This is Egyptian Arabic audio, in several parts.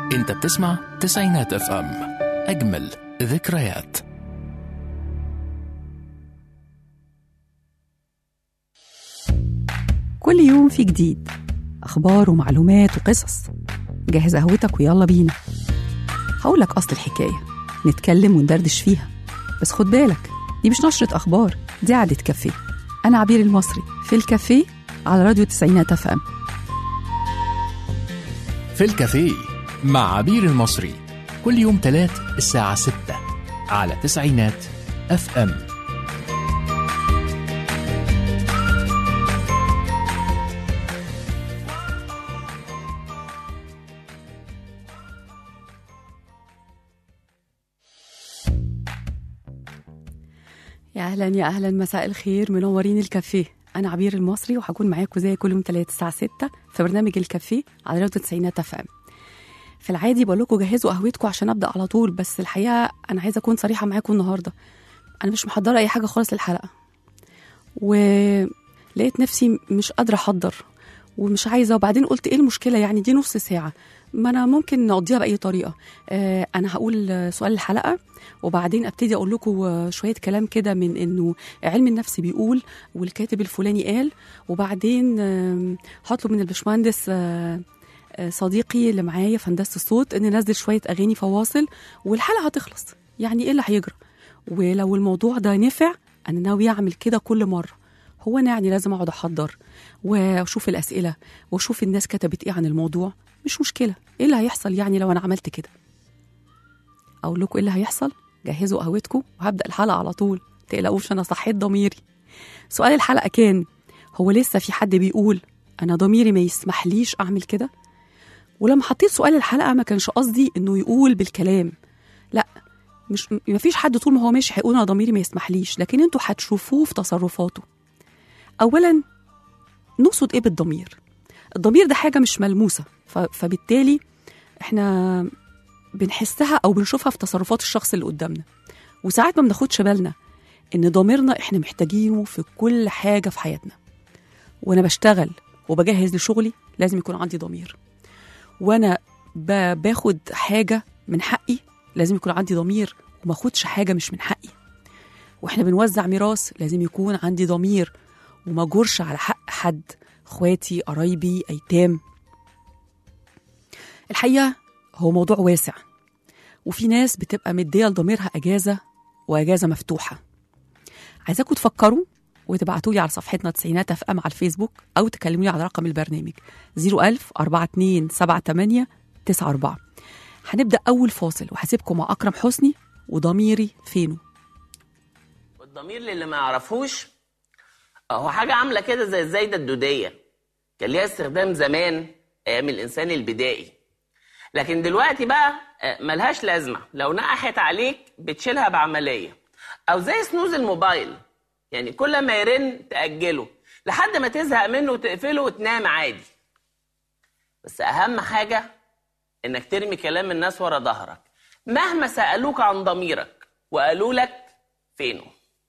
انت بتسمع تسعينات اف ام اجمل ذكريات كل يوم في جديد أخبار ومعلومات وقصص جهز قهوتك ويلا بينا هقولك أصل الحكاية نتكلم وندردش فيها بس خد بالك دي مش نشرة أخبار دي قعدة كافيه أنا عبير المصري في الكافيه على راديو تسعينات اف ام في الكافيه مع عبير المصري كل يوم تلات الساعة 6 على تسعينات اف ام يا أهلا يا أهلا مساء الخير منورين الكافيه أنا عبير المصري وهكون معاكم زي كل يوم تلات الساعة 6 في برنامج الكافيه على راديو تسعينات اف ام في العادي بقول لكم جهزوا قهوتكم عشان ابدا على طول بس الحقيقه انا عايزه اكون صريحه معاكم النهارده انا مش محضره اي حاجه خالص للحلقه ولقيت نفسي مش قادره احضر ومش عايزه وبعدين قلت ايه المشكله يعني دي نص ساعه ما انا ممكن نقضيها باي طريقه آه انا هقول آه، سؤال الحلقه وبعدين ابتدي اقول لكم آه، شويه كلام كده من انه علم النفس بيقول والكاتب الفلاني قال وبعدين آه، هطلب من البشمهندس آه، آه، صديقي اللي معايا في هندسه الصوت ان ننزل شويه اغاني فواصل والحلقه هتخلص يعني ايه اللي هيجرى ولو الموضوع ده نفع انا ناويه اعمل كده كل مره هو انا يعني لازم اقعد احضر واشوف الاسئله واشوف الناس كتبت ايه عن الموضوع مش مشكله ايه اللي هيحصل يعني لو انا عملت كده اقول لكم ايه اللي هيحصل جهزوا قهوتكم وهبدا الحلقه على طول تقلقوش انا صحيت ضميري سؤال الحلقه كان هو لسه في حد بيقول انا ضميري ما يسمحليش اعمل كده ولما حطيت سؤال الحلقه ما كانش قصدي انه يقول بالكلام لا مش ما فيش حد طول ما هو ماشي هيقول انا ضميري ما يسمحليش لكن انتوا هتشوفوه في تصرفاته اولا نقصد ايه بالضمير الضمير ده حاجه مش ملموسه ف- فبالتالي احنا بنحسها او بنشوفها في تصرفات الشخص اللي قدامنا وساعات ما بناخدش بالنا ان ضميرنا احنا محتاجينه في كل حاجه في حياتنا وانا بشتغل وبجهز لشغلي لازم يكون عندي ضمير وانا ب- باخد حاجه من حقي لازم يكون عندي ضمير وما اخدش حاجه مش من حقي واحنا بنوزع ميراث لازم يكون عندي ضمير وما اجرش على حق حد اخواتي قرايبي ايتام الحقيقه هو موضوع واسع وفي ناس بتبقى مديه لضميرها اجازه واجازه مفتوحه عايزاكم تفكروا وتبعتوا لي على صفحتنا تسعينات اف ام على الفيسبوك او تكلموني على رقم البرنامج 01000 42 78 94 هنبدا اول فاصل وهسيبكم مع اكرم حسني وضميري فينه والضمير للي ما يعرفوش هو حاجة عاملة كده زي الزايدة الدودية كان ليها استخدام زمان أيام الإنسان البدائي لكن دلوقتي بقى آه، ملهاش لازمة لو نقحت عليك بتشيلها بعملية أو زي سنوز الموبايل يعني كل ما يرن تأجله لحد ما تزهق منه وتقفله وتنام عادي بس أهم حاجة إنك ترمي كلام الناس ورا ظهرك مهما سألوك عن ضميرك وقالوا لك فينه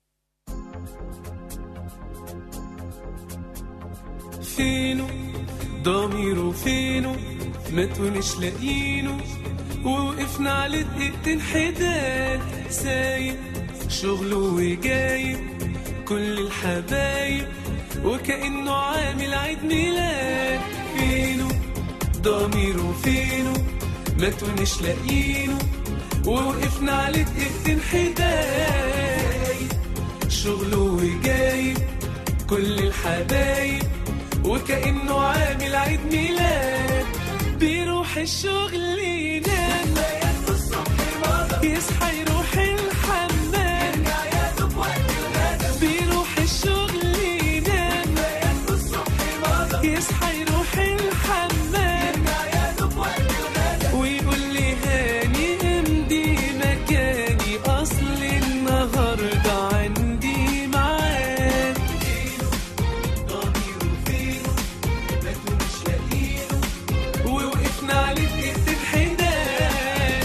فينه ضميره فينه ما تونش لاقينه ووقفنا على دقيقتين حداد سايق شغله وجايب كل الحبايب وكأنه عامل عيد ميلاد فينه ضميره فينه ما تونش لاقينه ووقفنا على دقيقتين حداد شغله وجايب كل الحبايب وكأنه عامل عيد ميلاد بيروح الشغل ينام يصحى يروح الحمام بيروح الشغل ينام يصحى يروح الحمام ويقول لي هاني امضي مكاني اصل النهارده عندي ميعاد ووقفنا على دقيقتين حداد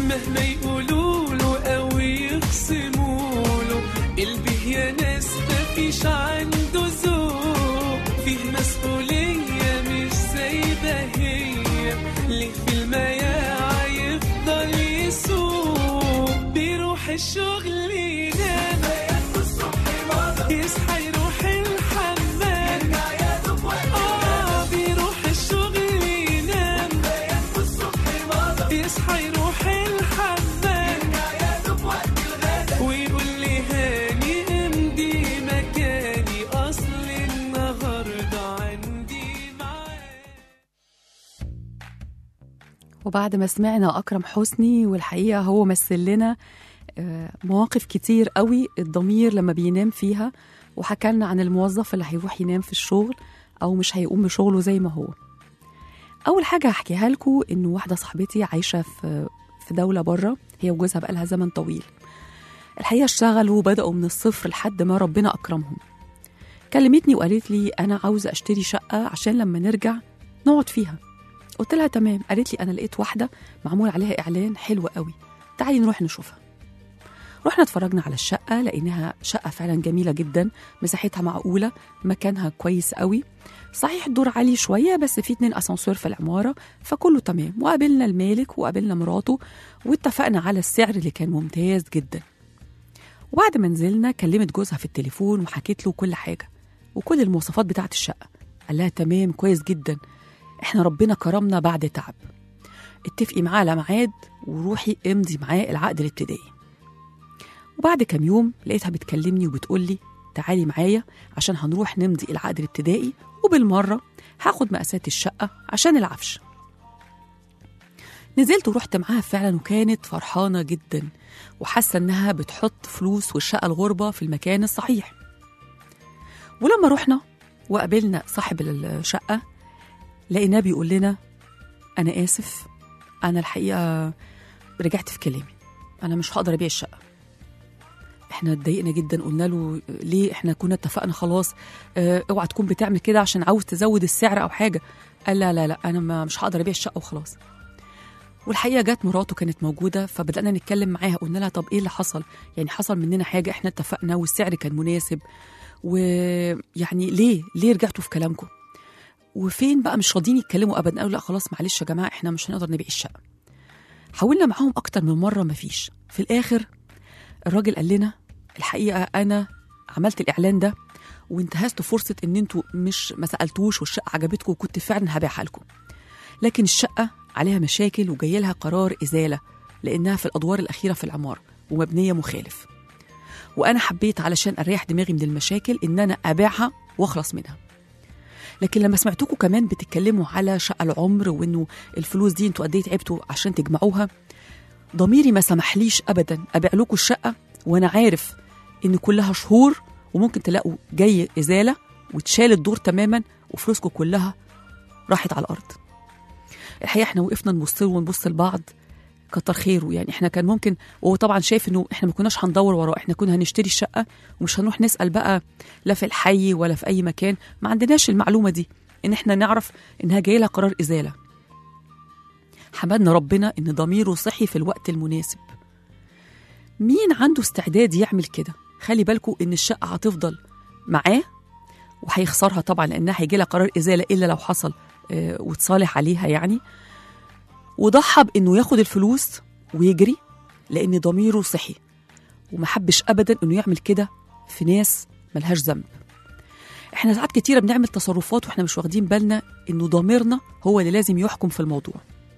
مهما يقولوا له او يقسموا له قلبه يا ناس مفيش عنده ذوق فيه مسؤولية مش سايبة هي ليه في المياعة يفضل يسوق بيروح الشغل ينام يصحى يروح الحمام آه بيروح الشغل ينام يصحى يروح الحمام ويقول لي هاني امضي مكاني اصل النهارده عندي معاد وبعد ما سمعنا أكرم حسني والحقيقة هو مثل لنا آه، مواقف كتير قوي الضمير لما بينام فيها وحكى لنا عن الموظف اللي هيروح ينام في الشغل أو مش هيقوم بشغله زي ما هو أول حاجة هحكيها لكم إنه واحدة صاحبتي عايشة في في دولة بره هي وجوزها بقالها زمن طويل الحقيقة اشتغلوا وبدأوا من الصفر لحد ما ربنا أكرمهم كلمتني وقالت لي أنا عاوزة أشتري شقة عشان لما نرجع نقعد فيها قلت لها تمام قالت لي انا لقيت واحده معمول عليها اعلان حلو قوي تعالي نروح نشوفها رحنا اتفرجنا على الشقه لقيناها شقه فعلا جميله جدا مساحتها معقوله مكانها كويس قوي صحيح الدور عالي شويه بس في اتنين اسانسير في العماره فكله تمام وقابلنا المالك وقابلنا مراته واتفقنا على السعر اللي كان ممتاز جدا وبعد ما نزلنا كلمت جوزها في التليفون وحكيت له كل حاجه وكل المواصفات بتاعه الشقه قال لها تمام كويس جدا احنا ربنا كرمنا بعد تعب اتفقي معاه على ميعاد وروحي امضي معاه العقد الابتدائي وبعد كام يوم لقيتها بتكلمني وبتقول لي تعالي معايا عشان هنروح نمضي العقد الابتدائي وبالمره هاخد مقاسات الشقه عشان العفش نزلت ورحت معاها فعلا وكانت فرحانه جدا وحاسه انها بتحط فلوس والشقه الغربه في المكان الصحيح ولما رحنا وقابلنا صاحب الشقه لقيناه بيقول لنا انا اسف انا الحقيقه رجعت في كلامي انا مش هقدر ابيع الشقه احنا اتضايقنا جدا قلنا له ليه احنا كنا اتفقنا خلاص اه اوعى تكون بتعمل كده عشان عاوز تزود السعر او حاجه قال لا لا لا انا ما مش هقدر ابيع الشقه وخلاص والحقيقه جت مراته كانت موجوده فبدانا نتكلم معاها قلنا لها طب ايه اللي حصل يعني حصل مننا حاجه احنا اتفقنا والسعر كان مناسب ويعني ليه ليه رجعتوا في كلامكم وفين بقى مش راضيين يتكلموا ابدا قالوا لا خلاص معلش يا جماعه احنا مش هنقدر نبيع الشقه حاولنا معاهم اكتر من مره مفيش في الاخر الراجل قال لنا الحقيقه انا عملت الاعلان ده وانتهزت فرصه ان انتوا مش ما سالتوش والشقه عجبتكم وكنت فعلا هبيعها لكم لكن الشقه عليها مشاكل وجاي لها قرار ازاله لانها في الادوار الاخيره في العماره ومبنيه مخالف وانا حبيت علشان اريح دماغي من المشاكل ان انا ابيعها واخلص منها لكن لما سمعتكم كمان بتتكلموا على شقه العمر وانه الفلوس دي انتوا قد ايه تعبتوا عشان تجمعوها ضميري ما سمحليش ابدا ابيع لكم الشقه وانا عارف ان كلها شهور وممكن تلاقوا جاي ازاله وتشال الدور تماما وفلوسكم كلها راحت على الارض الحقيقه احنا وقفنا نبص له ونبص لبعض كتر خيره يعني احنا كان ممكن وهو طبعا شايف انه احنا ما كناش هندور وراه احنا كنا هنشتري الشقه ومش هنروح نسال بقى لا في الحي ولا في اي مكان ما عندناش المعلومه دي ان احنا نعرف انها جايه لها قرار ازاله حمدنا ربنا ان ضميره صحي في الوقت المناسب مين عنده استعداد يعمل كده خلي بالكم ان الشقه هتفضل معاه وهيخسرها طبعا لانها هيجي لها قرار ازاله الا لو حصل آه، وتصالح عليها يعني وضحى بانه ياخد الفلوس ويجري لان ضميره صحي وما حبش ابدا انه يعمل كده في ناس ملهاش ذنب احنا ساعات كتيره بنعمل تصرفات واحنا مش واخدين بالنا انه ضميرنا هو اللي لازم يحكم في الموضوع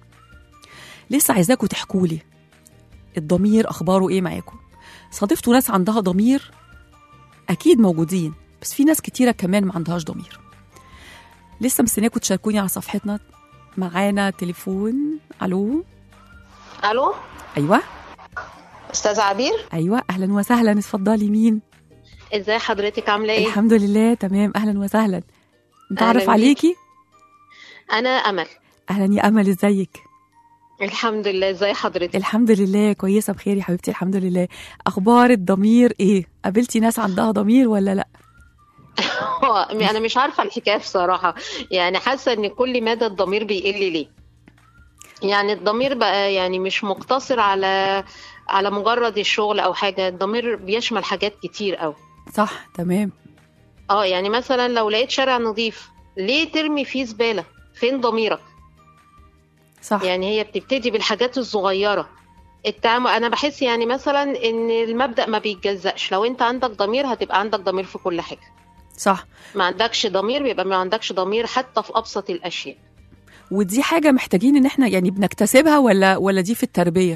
لسه عايزاكم تحكوا لي الضمير اخباره ايه معاكم صادفتوا ناس عندها ضمير اكيد موجودين بس في ناس كتيره كمان ما عندهاش ضمير لسه مستنياكم تشاركوني على صفحتنا معانا تليفون الو الو ايوه استاذ عبير ايوه اهلا وسهلا اتفضلي مين ازاي حضرتك عامله ايه الحمد لله تمام اهلا وسهلا نتعرف أهلاً عليكي انا امل اهلا يا امل ازيك الحمد لله ازاي حضرتك الحمد لله كويسه بخير يا حبيبتي الحمد لله اخبار الضمير ايه قابلتي ناس عندها ضمير ولا لا انا مش عارفه الحكايه بصراحه يعني حاسه ان كل مدى الضمير بيقل ليه يعني الضمير بقى يعني مش مقتصر على على مجرد الشغل او حاجه الضمير بيشمل حاجات كتير قوي صح تمام اه يعني مثلا لو لقيت شارع نظيف ليه ترمي فيه زباله فين ضميرك صح يعني هي بتبتدي بالحاجات الصغيره التعامل انا بحس يعني مثلا ان المبدا ما بيتجزأش لو انت عندك ضمير هتبقى عندك ضمير في كل حاجه صح ما عندكش ضمير بيبقى ما عندكش ضمير حتى في ابسط الاشياء ودي حاجه محتاجين ان احنا يعني بنكتسبها ولا ولا دي في التربيه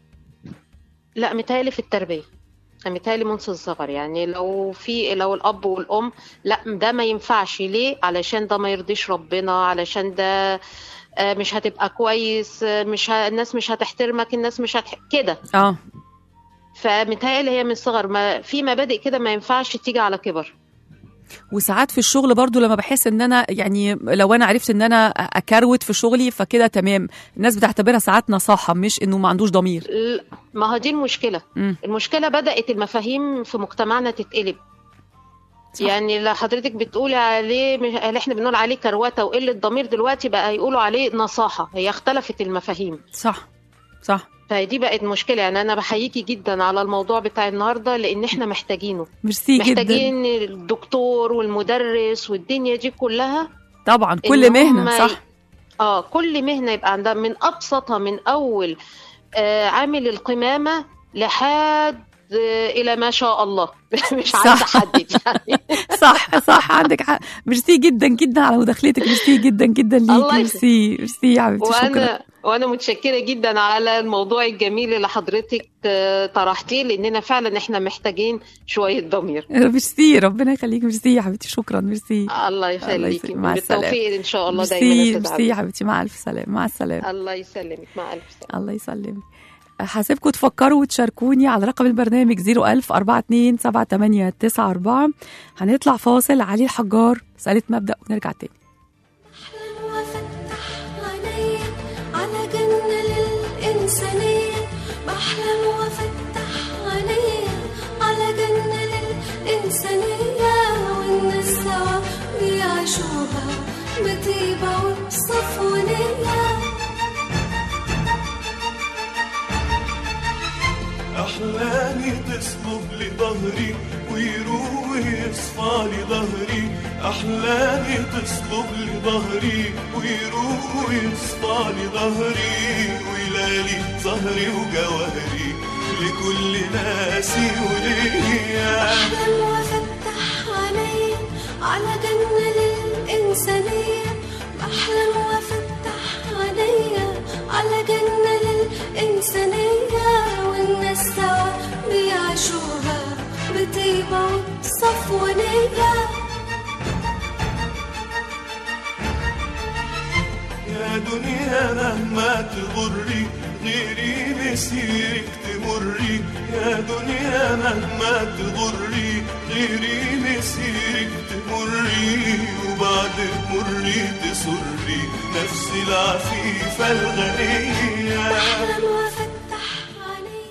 لا متهيألي في التربية متهيألي منذ الصغر يعني لو في لو الأب والأم لا ده ما ينفعش ليه علشان ده ما يرضيش ربنا علشان ده آه، مش هتبقى كويس آه، مش ه... الناس مش هتحترمك الناس مش هتح... كده اه فمتهيألي هي من الصغر ما في مبادئ كده ما ينفعش تيجي على كبر وساعات في الشغل برضو لما بحس ان انا يعني لو انا عرفت ان انا اكروت في شغلي فكده تمام الناس بتعتبرها ساعات نصاحه مش انه ما عندوش ضمير ل- ما هو دي المشكلة مم. المشكلة بدأت المفاهيم في مجتمعنا تتقلب صح. يعني اللي حضرتك بتقولي عليه مش- اللي احنا بنقول عليه كروته وقله ضمير دلوقتي بقى يقولوا عليه نصاحه هي اختلفت المفاهيم صح صح فدي بقت مشكله يعني انا بحييكي جدا على الموضوع بتاع النهارده لان احنا محتاجينه ميرسي جدا محتاجين الدكتور والمدرس والدنيا دي كلها طبعا كل إن مهنه هم صح اه كل مهنه يبقى عندها من ابسطها من اول آه عامل القمامه لحد آه الى ما شاء الله مش صح. عايزه احدد يعني صح صح عندك حق ميرسي جدا جدا على مداخلتك ميرسي جدا جدا ليكي الله يسلمك. ميرسي ميرسي يا حبيبتي شكرا وانا وانا متشكره جدا على الموضوع الجميل اللي حضرتك آه، طرحتيه لاننا فعلا احنا محتاجين شويه ضمير ميرسي ربنا يخليك ميرسي يا حبيبتي شكرا ميرسي الله يخليكي مع السلامة. بالتوفيق ان شاء الله ميرسي دايما يا ميرسي أستاذ يا عبد. حبيبتي مع الف سلامه مع السلامه الله يسلمك مع الف سلامه الله يسلمك حاسبكم تفكروا وتشاركوني على رقم البرنامج 01000 42 78 94 هنطلع فاصل علي الحجار سألت مبدأ ونرجع تاني أحلم وأفتح عيني على جنة للإنسانية بحلم وأفتح عيني على جنة للإنسانية والناس سوا بيعيشوها بطيبة وبصفونية أحلامي تصلب لظهري ويروح يصفى لظهري أحلامي تصلب لظهري ويروح يصفى لظهري ويلالي ظهري وجوهري لكل ناسي وليا أحلم وأفتح عيني على جنة للإنسانية بحلم وأفتح عيني على جنة للإنسانية والناس سوا بيعيشوها بطيبة وبصفونية يا دنيا مهما تغري غيري مسيرك تمري يا دنيا مهما تغري غيري مسيرك تمري وبعد مري تسري نفسي العفيفة الغنية بحلم وأفتح عيني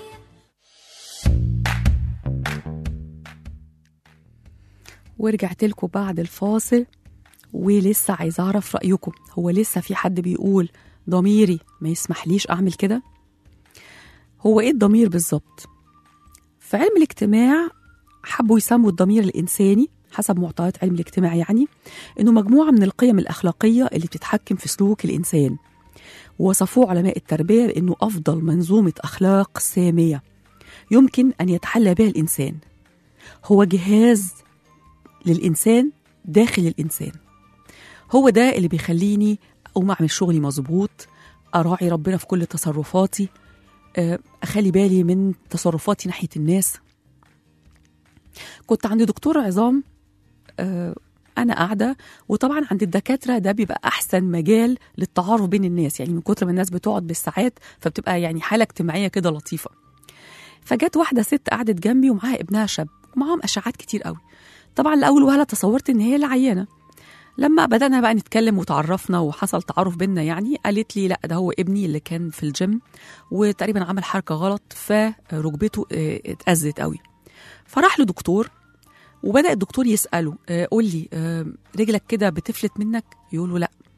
ورجعت لكم بعد الفاصل ولسه عايزه اعرف رايكم هو لسه في حد بيقول ضميري ما يسمحليش اعمل كده هو ايه الضمير بالظبط في علم الاجتماع حبوا يسموا الضمير الانساني حسب معطيات علم الاجتماع يعني انه مجموعه من القيم الاخلاقيه اللي بتتحكم في سلوك الانسان ووصفوه علماء التربيه بانه افضل منظومه اخلاق ساميه يمكن ان يتحلى بها الانسان هو جهاز للإنسان داخل الإنسان هو ده اللي بيخليني أقوم أعمل شغلي مظبوط أراعي ربنا في كل تصرفاتي آه، أخلي بالي من تصرفاتي ناحية الناس كنت عند دكتور عظام آه، أنا قاعدة وطبعا عند الدكاترة ده بيبقى أحسن مجال للتعارف بين الناس يعني من كتر ما الناس بتقعد بالساعات فبتبقى يعني حالة اجتماعية كده لطيفة فجت واحدة ست قعدت جنبي ومعاها ابنها شاب ومعاهم أشعات كتير قوي طبعا لاول وهله تصورت ان هي اللي عيانه لما بدانا بقى نتكلم وتعرفنا وحصل تعارف بينا يعني قالت لي لا ده هو ابني اللي كان في الجيم وتقريبا عمل حركه غلط فركبته آه، اتاذت قوي فراح لدكتور وبدا الدكتور يساله آه، قول لي آه، رجلك كده بتفلت منك يقول له لا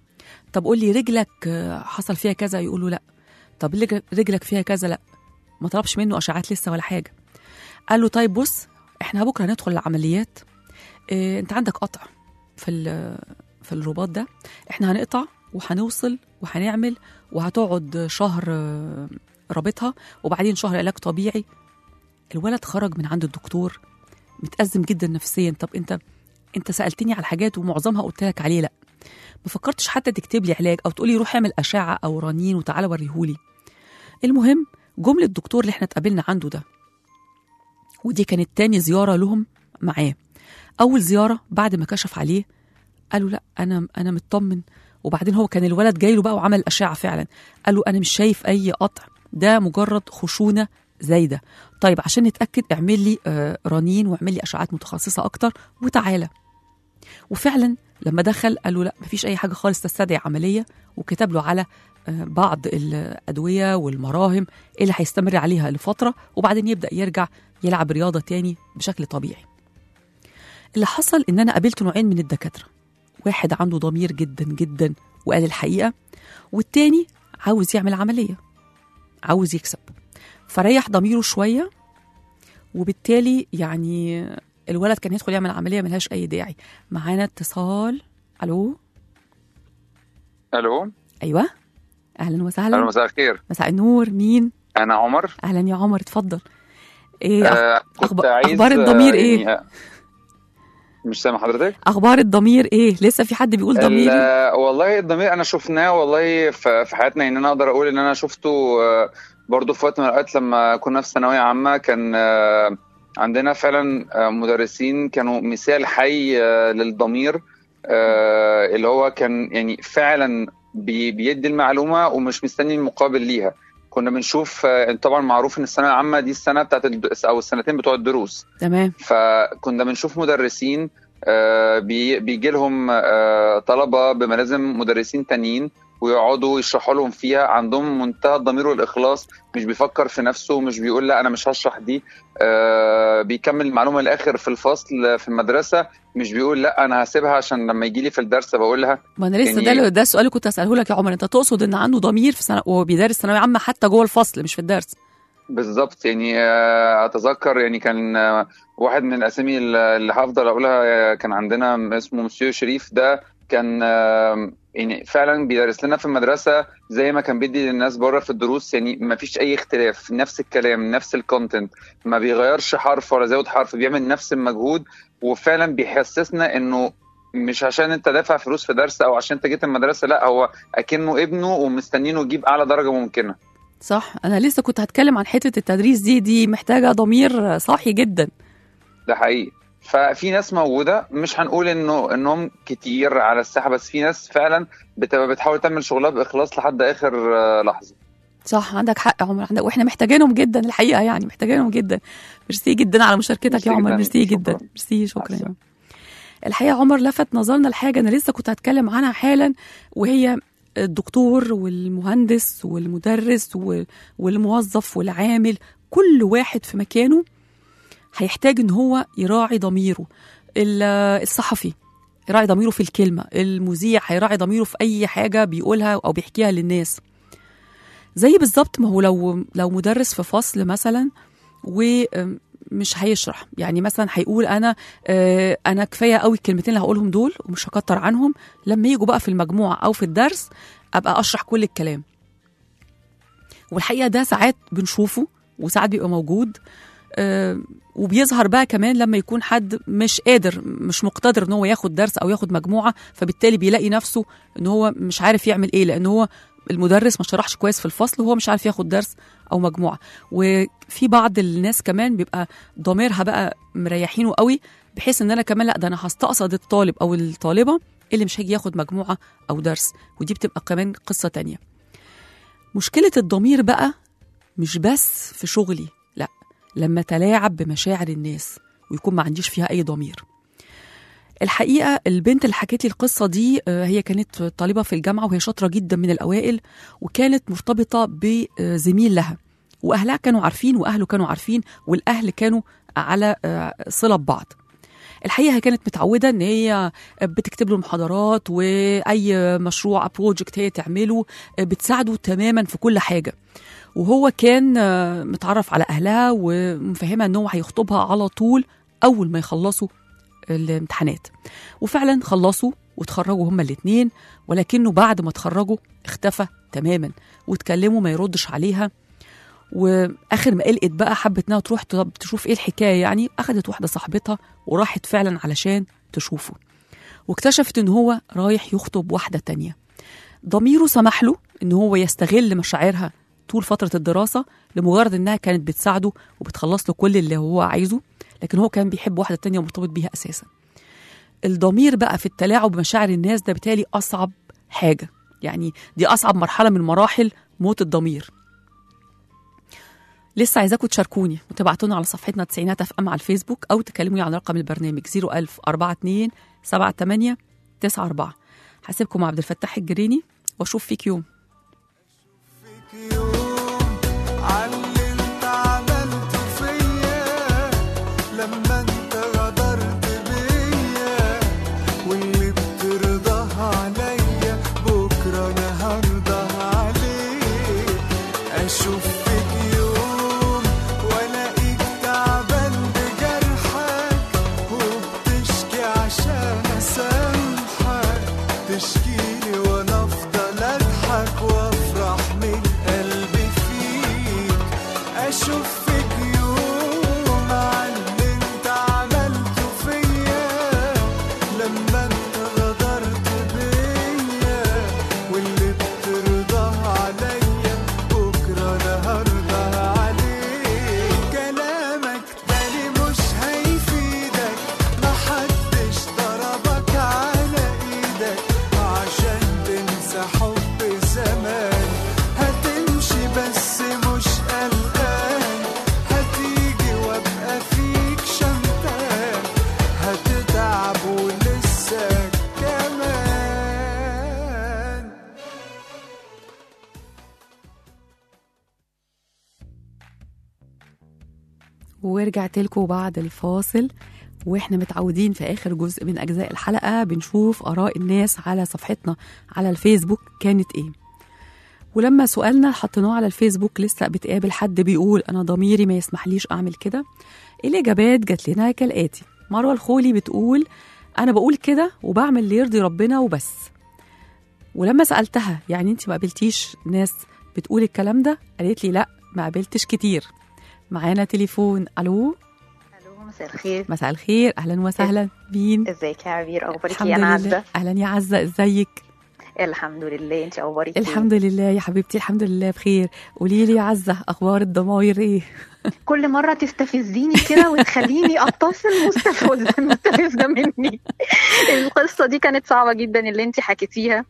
طب قول لي رجلك آه، حصل فيها كذا يقول له لا طب رجل- رجلك فيها كذا لا ما طلبش منه اشعات لسه ولا حاجه قال له طيب بص احنا بكره هندخل العمليات اه انت عندك قطع في ال- في الرباط ده احنا هنقطع وهنوصل وهنعمل وهتقعد شهر آه، رابطها وبعدين شهر علاج طبيعي الولد خرج من عند الدكتور متأزم جدا نفسيا طب انت انت سألتني على حاجات ومعظمها قلت لك عليه لا ما فكرتش حتى تكتب لي علاج او تقولي روح اعمل اشعه او رنين وتعالى وريهولي المهم جمله الدكتور اللي احنا اتقابلنا عنده ده ودي كانت تاني زياره لهم معاه اول زياره بعد ما كشف عليه قالوا لا انا انا مطمن وبعدين هو كان الولد جاي له بقى وعمل اشعه فعلا قال له انا مش شايف اي قطع ده مجرد خشونه زايده طيب عشان نتاكد اعمل لي آه، رنين واعمل لي اشعات متخصصه اكتر وتعالى وفعلا لما دخل قال له لا مفيش اي حاجه خالص تستدعي عمليه وكتب له على آه، بعض الادويه والمراهم اللي هيستمر عليها لفتره وبعدين يبدا يرجع يلعب رياضه تاني بشكل طبيعي اللي حصل ان انا قابلت نوعين من الدكاتره واحد عنده ضمير جدا جدا وقال الحقيقه والتاني عاوز يعمل عمليه عاوز يكسب فريح ضميره شويه وبالتالي يعني الولد كان يدخل يعمل عمليه ملهاش اي داعي معانا اتصال الو الو ايوه اهلا وسهلا اهلا مساء الخير مساء النور مين انا عمر اهلا يا عمر اتفضل ايه أخ- آه كنت أخبار- عايز أخبار الضمير آه، إيه؟ يعني، آه، مش سامع حضرتك اخبار الضمير ايه لسه في حد بيقول ال- ضميري آه، والله الضمير انا شفناه والله في في حياتنا يعني انا اقدر اقول ان انا شفته آه، برضو في وقت من الاوقات لما كنا في ثانويه عامه كان آه، عندنا فعلا آه، مدرسين كانوا مثال حي آه، للضمير آه، اللي هو كان يعني فعلا بي- بيدي المعلومه ومش مستني المقابل ليها كنا بنشوف آه، طبعا معروف ان الثانويه العامه دي السنه بتاعت الد- او السنتين بتوع الدروس تمام فكنا بنشوف مدرسين آه، بي- بيجي لهم آه، طلبه بملازم مدرسين تانيين ويقعدوا يشرحوا لهم فيها عندهم منتهى الضمير والاخلاص مش بيفكر في نفسه مش بيقول لا انا مش هشرح دي آه، بيكمل المعلومه الاخر في الفصل في المدرسه مش بيقول لا انا هسيبها عشان لما يجي لي في الدرس بقولها ما انا لسه يعني- ده ده السؤال اللي كنت اساله لك يا عمر انت تقصد ان عنده ضمير في سنه وهو بيدرس ثانويه عامه حتى جوه الفصل مش في الدرس بالظبط يعني آه، اتذكر يعني كان آه، واحد من الاسامي اللي اللي هفضل اقولها آه، كان عندنا اسمه مسيو شريف ده كان آه، يعني فعلا بيدرس لنا في المدرسه زي ما كان بيدي للناس بره في الدروس يعني ما فيش اي اختلاف نفس الكلام نفس الكونتنت ما بيغيرش حرف ولا زود حرف بيعمل نفس المجهود وفعلا بيحسسنا انه مش عشان انت دافع فلوس في درس او عشان انت جيت المدرسه لا هو اكنه ابنه ومستنينه يجيب اعلى درجه ممكنه صح انا لسه كنت هتكلم عن حته التدريس دي دي محتاجه ضمير صاحي جدا ده حقيقي ففي ناس موجوده مش هنقول انه انهم كتير على الساحه بس في ناس فعلا بتبقى بتحاول تعمل شغلها باخلاص لحد اخر آه، لحظه صح عندك حق يا عمر عندك واحنا محتاجينهم جدا الحقيقه يعني محتاجينهم جدا ميرسي جدا على مشاركتك ميرسي يا عمر جداً. ميرسي شكراً. جدا ميرسي شكرا يا السلامة. عمر. الحقيقه عمر لفت نظرنا لحاجه انا لسه كنت هتكلم عنها حالا وهي الدكتور والمهندس والمدرس وال- والموظف والعامل كل واحد في مكانه هيحتاج ان هو يراعي ضميره ال- الصحفي يراعي ضميره في الكلمه المذيع هيراعي ضميره في اي حاجه بيقولها او بيحكيها للناس زي بالظبط ما هو لو لو مدرس في فصل مثلا ومش هيشرح يعني مثلا هيقول انا آه، انا كفايه قوي الكلمتين اللي هقولهم دول ومش هكتر عنهم لما يجوا بقى في المجموعه او في الدرس ابقى اشرح كل الكلام والحقيقه ده ساعات بنشوفه وساعات بيبقى موجود آه، وبيظهر بقى كمان لما يكون حد مش قادر مش مقتدر ان هو ياخد درس او ياخد مجموعه فبالتالي بيلاقي نفسه ان هو مش عارف يعمل ايه لان هو المدرس ما شرحش كويس في الفصل وهو مش عارف ياخد درس او مجموعه وفي بعض الناس كمان بيبقى ضميرها بقى مريحينه قوي بحيث ان انا كمان لا ده انا هستقصد الطالب او الطالبه اللي مش هيجي ياخد مجموعه او درس ودي بتبقى كمان قصه تانية مشكله الضمير بقى مش بس في شغلي لا لما تلاعب بمشاعر الناس ويكون ما عنديش فيها اي ضمير الحقيقه البنت اللي حكت لي القصه دي آه، هي كانت طالبه في الجامعه وهي شاطره جدا من الاوائل وكانت مرتبطه بزميل لها واهلها كانوا عارفين واهله كانوا عارفين والاهل كانوا على آه، صله ببعض الحقيقه هي كانت متعوده ان هي بتكتب له محاضرات واي مشروع بروجكت هي تعمله بتساعده تماما في كل حاجه وهو كان آه، متعرف على اهلها ومفهمها ان هو هيخطبها على طول اول ما يخلصوا الامتحانات وفعلا خلصوا وتخرجوا هما الاتنين ولكنه بعد ما اتخرجوا اختفى تماما واتكلموا ما يردش عليها واخر ما قلقت بقى حبت انها تروح طب تشوف ايه الحكايه يعني اخدت واحده صاحبتها وراحت فعلا علشان تشوفه واكتشفت ان هو رايح يخطب واحده تانية ضميره سمح له ان هو يستغل مشاعرها طول فتره الدراسه لمجرد انها كانت بتساعده وبتخلص له كل اللي هو عايزه لكن هو كان بيحب واحده تانية ومرتبط بيها اساسا الضمير بقى في التلاعب بمشاعر الناس ده بالتالي اصعب حاجه يعني دي اصعب مرحله من مراحل موت الضمير لسه عايزاكم تشاركوني وتبعتونا على صفحتنا تسعينات اف ام على الفيسبوك او تكلموني على رقم البرنامج 01000 42 78 94 هسيبكم مع عبد الفتاح الجريني واشوف فيك يوم فيك يوم عاللي انت عملته فيا لما انت غدرت بيا واللي بترضاها عليا بكره انا هرضى عليك اشوف فيك يوم والاقيك تعبان بجرحك وبتشكي عشان اسامحك تشكيلي وانا افضل اضحك وافرح من قلبي فيك اشوف فيك يوم عن اللي انت عملته فيا لما انت غدرت بيا واللي بترضاه عليا بكره انا هرضى عليك كلامك تاني مش هيفيدك محدش ضربك على ايدك عشان تنسى حب زمان هتمشي بس مش قلقان هتيجي وابقى فيك شمتان هتتعب ولسه كمان ورجعت لكم بعد الفاصل واحنا متعودين في اخر جزء من اجزاء الحلقه بنشوف اراء الناس على صفحتنا على الفيسبوك كانت ايه ولما سؤالنا حطيناه على الفيسبوك لسه بتقابل حد بيقول انا ضميري ما يسمحليش اعمل كده الاجابات جات لنا كالاتي مروه الخولي بتقول انا بقول كده وبعمل اللي يرضي ربنا وبس ولما سالتها يعني انت ما قابلتيش ناس بتقول الكلام ده قالت لي لا ما قابلتش كتير معانا تليفون الو الو مساء الخير مساء الخير اهلا وسهلا مين ازيك يا عبير اخبارك الحمد ايه انا لله عزه اهلا يا عزه ازيك الحمد لله انت اخبارك ايه الحمد لله يا حبيبتي الحمد لله بخير قولي لي يا عزه اخبار الضماير ايه كل مره تستفزيني كده وتخليني اتصل مستفزه مستفزه مني القصه دي كانت صعبه جدا اللي انت حكيتيها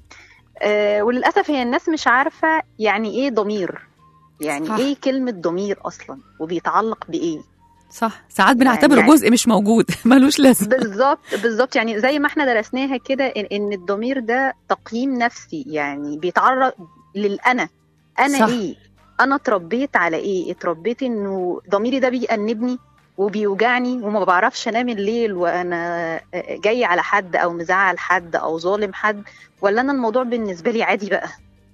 آه وللاسف هي الناس مش عارفه يعني ايه ضمير يعني صح. ايه كلمه ضمير اصلا وبيتعلق بايه صح ساعات بنعتبره يعني- جزء مش موجود ملوش لازمه بالظبط بالظبط يعني زي ما احنا درسناها كده ان إن الضمير ده تقييم نفسي يعني بيتعرض للانا انا صح. صح. ايه انا اتربيت على ايه اتربيت انه ضميري ده بيأنبني وبيوجعني وما بعرفش انام الليل وانا جاي على حد او مزعل حد او ظالم حد ولا انا الموضوع بالنسبه لي عادي بقى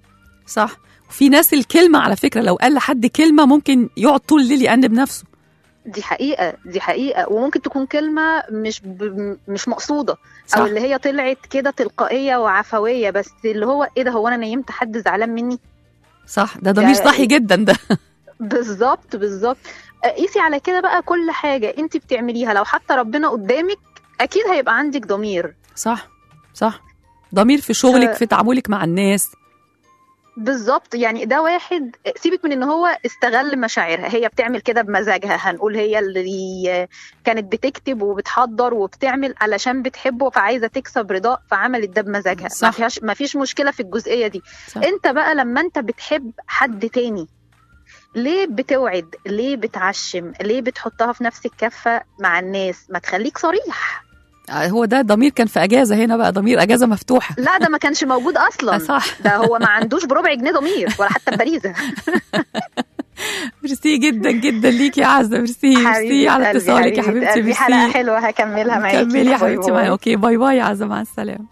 صح وفي ناس الكلمه على فكره لو قال لحد كلمه ممكن يقعد طول الليل يأنب نفسه دي حقيقه دي حقيقه وممكن تكون كلمه مش ب... مش مقصوده صح او اللي هي طلعت كده تلقائيه وعفويه بس اللي هو ايه ده هو انا نيمت حد زعلان مني صح ده ضمير ده- صحي جدا ده بالظبط بالظبط قيسي على كده بقى كل حاجه انت بتعمليها لو حتى ربنا قدامك اكيد هيبقى عندك ضمير صح صح ضمير في شغلك ف- في تعاملك مع الناس بالظبط يعني ده واحد سيبك من ان هو استغل مشاعرها هي بتعمل كده بمزاجها هنقول هي اللي كانت بتكتب وبتحضر وبتعمل علشان بتحبه فعايزه تكسب رضاه فعملت ده بمزاجها صح. ما فيهاش ما فيش مشكله في الجزئيه دي صح. انت بقى لما انت بتحب حد تاني ليه بتوعد ليه بتعشم ليه بتحطها في نفس الكفه مع الناس ما تخليك صريح آه، هو ده ضمير كان في اجازه هنا بقى ضمير اجازه مفتوحه لا ده ما كانش موجود آه، اصلا صح ده هو ما عندوش بربع جنيه ضمير ولا حتى ببريزه ميرسي جدا جدا ليكي يا عزه ميرسي ميرسي حبيبة على قلبي، اتصالك يا حبيبة حبيبتي قلبي. حلقة ميرسي حلوة هكملها معاكي كملي يا باي حبيبتي باي. معايا اوكي باي باي يا عزه مع السلامه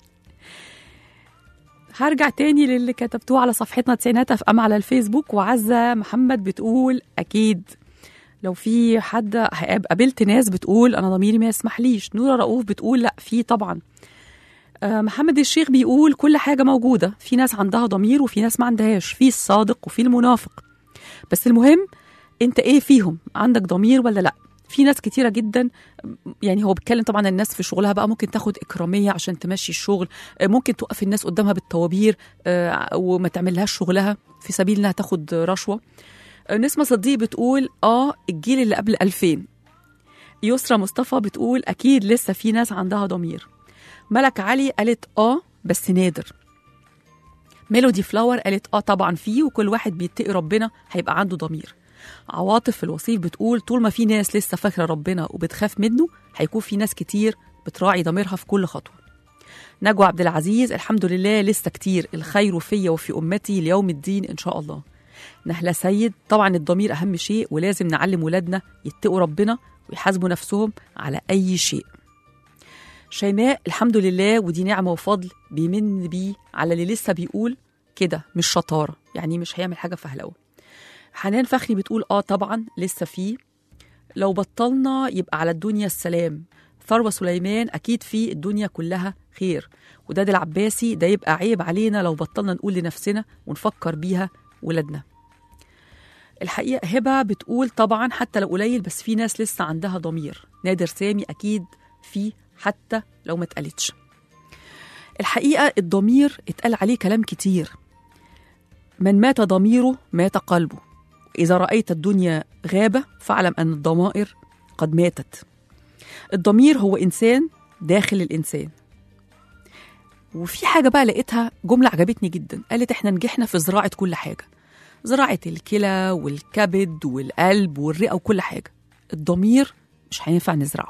هرجع تاني للي كتبتوه على صفحتنا تسعينات اف ام على الفيسبوك وعزه محمد بتقول اكيد لو في حد قابلت ناس بتقول انا ضميري ما يسمحليش نوره رؤوف بتقول لا في طبعا آه، محمد الشيخ بيقول كل حاجه موجوده في ناس عندها ضمير وفي ناس ما عندهاش في الصادق وفي المنافق بس المهم انت ايه فيهم عندك ضمير ولا لا في ناس كتيره جدا يعني هو بيتكلم طبعا الناس في شغلها بقى ممكن تاخد اكراميه عشان تمشي الشغل آه، ممكن توقف الناس قدامها بالطوابير آه، وما تعملهاش شغلها في سبيل انها تاخد رشوه آه، نسمه صديق بتقول اه الجيل اللي قبل 2000 يسرى مصطفى بتقول اكيد لسه في ناس عندها ضمير ملك علي قالت اه بس نادر ميلودي فلاور قالت اه طبعا فيه وكل واحد بيتقي ربنا هيبقى عنده ضمير عواطف في الوصيف بتقول طول ما في ناس لسه فاكره ربنا وبتخاف منه هيكون في ناس كتير بتراعي ضميرها في كل خطوه نجوى عبد العزيز الحمد لله لسه كتير الخير فيا وفي امتي ليوم الدين ان شاء الله نهله سيد طبعا الضمير اهم شيء ولازم نعلم ولادنا يتقوا ربنا ويحاسبوا نفسهم على اي شيء شيماء الحمد لله ودي نعمه وفضل بيمن بيه على اللي لسه بيقول كده مش شطاره يعني مش هيعمل حاجه فهلوه حنان فخري بتقول اه طبعا لسه فيه لو بطلنا يبقى على الدنيا السلام ثروة سليمان أكيد في الدنيا كلها خير وداد العباسي ده يبقى عيب علينا لو بطلنا نقول لنفسنا ونفكر بيها ولادنا الحقيقة هبة بتقول طبعا حتى لو قليل بس في ناس لسه عندها ضمير نادر سامي أكيد في حتى لو ما اتقالتش الحقيقة الضمير اتقال عليه كلام كتير من مات ضميره مات قلبه إذا رأيت الدنيا غابة فاعلم أن الضمائر قد ماتت الضمير هو إنسان داخل الإنسان وفي حاجة بقى لقيتها جملة عجبتني جدا قالت إحنا نجحنا في زراعة كل حاجة زراعة الكلى والكبد والقلب والرئة وكل حاجة الضمير مش هينفع نزرعه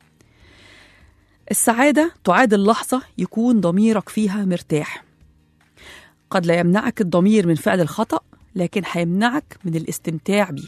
السعادة تعادل لحظة يكون ضميرك فيها مرتاح قد لا يمنعك الضمير من فعل الخطأ لكن هيمنعك من الاستمتاع بيه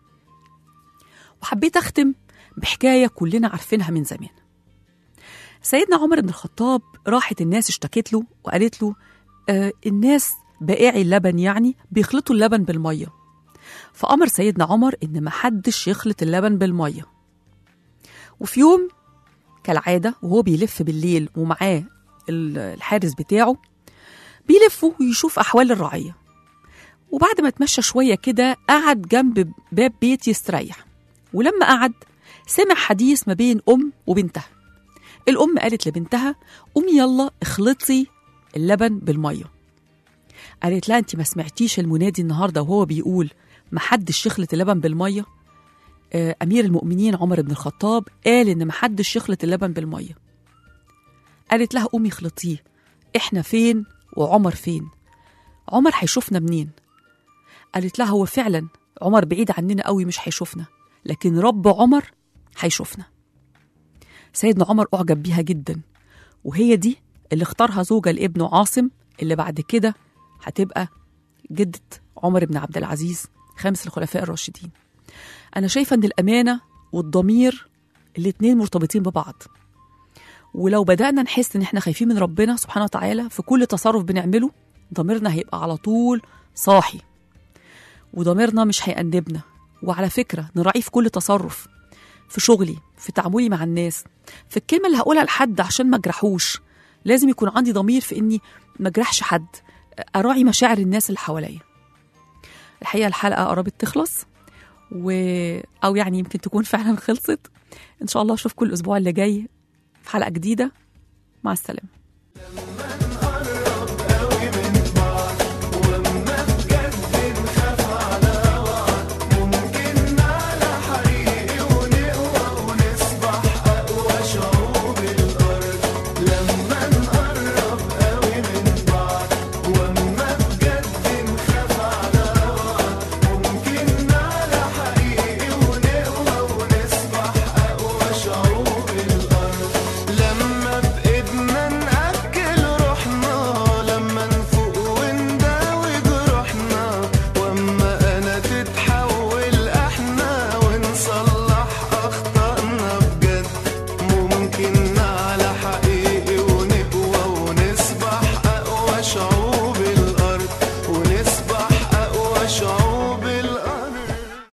وحبيت أختم بحكاية كلنا عارفينها من زمان سيدنا عمر بن الخطاب راحت الناس اشتكت له وقالت له آه الناس بائعي اللبن يعني بيخلطوا اللبن بالمية فأمر سيدنا عمر إن محدش يخلط اللبن بالمية وفي يوم كالعادة وهو بيلف بالليل ومعاه ال- الحارس بتاعه بيلفوا ويشوف أحوال الرعية وبعد ما اتمشى شوية كده قعد جنب باب بيت يستريح ولما قعد سمع حديث ما بين أم وبنتها الأم قالت لبنتها قومي يلا اخلطي اللبن بالمية قالت لها انت ما سمعتيش المنادي النهاردة وهو بيقول محدش يخلط اللبن بالمية آه، أمير المؤمنين عمر بن الخطاب قال إن محدش يخلط اللبن بالمية قالت لها قومي اخلطيه احنا فين وعمر فين عمر هيشوفنا منين قالت لها هو فعلا عمر بعيد عننا قوي مش هيشوفنا لكن رب عمر هيشوفنا سيدنا عمر أعجب بيها جدا وهي دي اللي اختارها زوجة لابنه عاصم اللي بعد كده هتبقى جدة عمر بن عبد العزيز خامس الخلفاء الراشدين أنا شايفة إن الأمانة والضمير الاتنين مرتبطين ببعض ولو بدأنا نحس إن إحنا خايفين من ربنا سبحانه وتعالى في كل تصرف بنعمله ضميرنا هيبقى على طول صاحي وضميرنا مش هيأنبنا وعلى فكرة نراعيه في كل تصرف في شغلي في تعاملي مع الناس في الكلمة اللي هقولها لحد عشان ما اجرحوش لازم يكون عندي ضمير في إني ما اجرحش حد أراعي مشاعر الناس اللي حواليا الحقيقة الحلقة قربت تخلص و... أو يعني يمكن تكون فعلا خلصت إن شاء الله أشوفكم الأسبوع اللي جاي في حلقة جديدة مع السلامة